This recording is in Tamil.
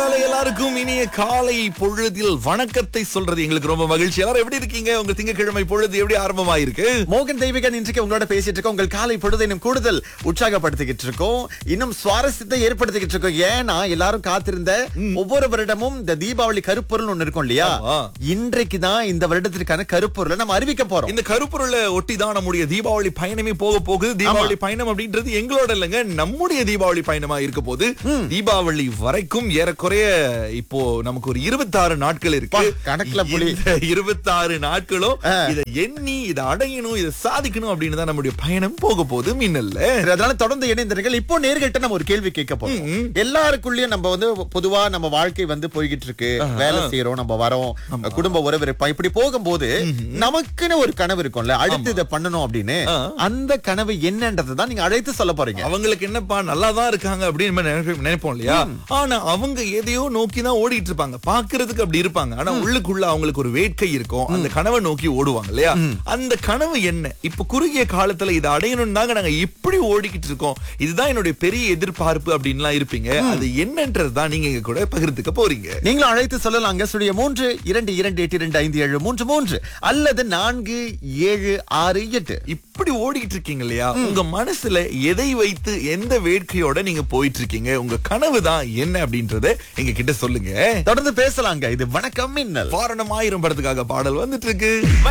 அதிகாலை எல்லாருக்கும் இனிய காலை பொழுதில் வணக்கத்தை சொல்றது எங்களுக்கு ரொம்ப மகிழ்ச்சி எல்லாரும் எப்படி இருக்கீங்க உங்க திங்கட்கிழமை பொழுது எப்படி ஆரம்பமாயிருக்கு மோகன் தெய்வீகன் இன்றைக்கு உங்களோட பேசிட்டு இருக்கோம் உங்கள் காலை பொழுது இன்னும் கூடுதல் உற்சாகப்படுத்திக்கிட்டு இருக்கோம் இன்னும் சுவாரஸ்யத்தை ஏற்படுத்திக்கிட்டு இருக்கோம் ஏன்னா எல்லாரும் காத்திருந்த ஒவ்வொரு வருடமும் இந்த தீபாவளி கருப்பொருள் ஒண்ணு இருக்கும் இல்லையா ஆமா. இன்றைக்கு தான் இந்த வருடத்திற்கான கருப்பொருளை நம்ம அறிவிக்க போறோம் இந்த கருப்பொருளை ஒட்டி தான் நம்முடைய தீபாவளி பயணமே போக போகுது தீபாவளி பயணம் அப்படின்றது எங்களோட இல்லைங்க நம்முடைய தீபாவளி பயணமா இருக்க போது தீபாவளி வரைக்கும் ஏறக்குறைய இப்போ நமக்கு ஒரு இருபத்தாறு நாட்கள் இருக்கு பா, கணக்குல புலி. இந்த இருபத்தாறு நாட்களும் இதை எண்ணி இதை அடையணும் இதை சாதிக்கணும் அப்படின்னு தான் நம்முடைய பயணம் போக போகுது மின்னல்ல சரி, அதனால தொடர்ந்து இணைந்திருங்கள் இப்போ நேர்கிட்ட நம்ம ஒரு கேள்வி கேட்க போறோம் எல்லாருக்குள்ளயும் நம்ம வந்து பொதுவா நம்ம வாழ்க்கை வந்து போய்கிட்டு இருக்கு வேலை செய்யறோம் நம்ம வரோம் குடும்ப உறவு இருப்போம் இப்படி போகும்போது நமக்குன்னு ஒரு கனவு இருக்கும்ல அடுத்து இதை பண்ணணும் அப்படின்னு அந்த கனவு என்னன்றதை தான் நீங்க அழைத்து சொல்ல போறீங்க அவங்களுக்கு என்னப்பா நல்லா தான் இருக்காங்க அப்படின்னு நம்ம நினைப்போம் நினைப்போம் இல்லையா ஆனா அவங்க எதையோ நோக்கி தான் ஓடிட்டு இருப்பாங்க பாக்குறதுக்கு அப்படி இருப்பாங்க ஆனா உள்ளுக்குள்ள அவங்களுக்கு ஒரு வேட்கை இருக்கும் அந்த கனவை நோக்கி ஓடுவாங்க இல்லையா அந்த கனவு என்ன இப்ப குறுகிய காலத்துல இதை அடையணும் தாங்க நாங்க இப்படி ஓடிக்கிட்டு இருக்கோம் இதுதான் என்னுடைய பெரிய எதிர்பார்ப்பு அப்படின்லாம் இருப்பீங்க அது என்னன்றது தான் நீங்க எங்க கூட பகிர்ந்துக்க போறீங்க நீங்களும் அழைத்து சொல்லலாம் ஸ்டுடியோ மூன்று இரண்டு இரண்டு எட்டு இரண்டு ஐந்து ஏழு மூன்று மூன்று அல்லது நான்கு ஏழு ஆறு எட்டு இப்படி ஓடிட்டு இருக்கீங்க இல்லையா உங்க மனசுல எதை வைத்து எந்த வேட்கையோட நீங்க போயிட்டு இருக்கீங்க உங்க கனவு தான் என்ன அப்படின்றத எங்க கிட்ட சொல்லுங்க தொடர்ந்து பேசலாங்க இது வணக்கம் மின்னல் வாரணம் ஆயிரம் படத்துக்காக பாடல் வந்துட்டு இருக்கு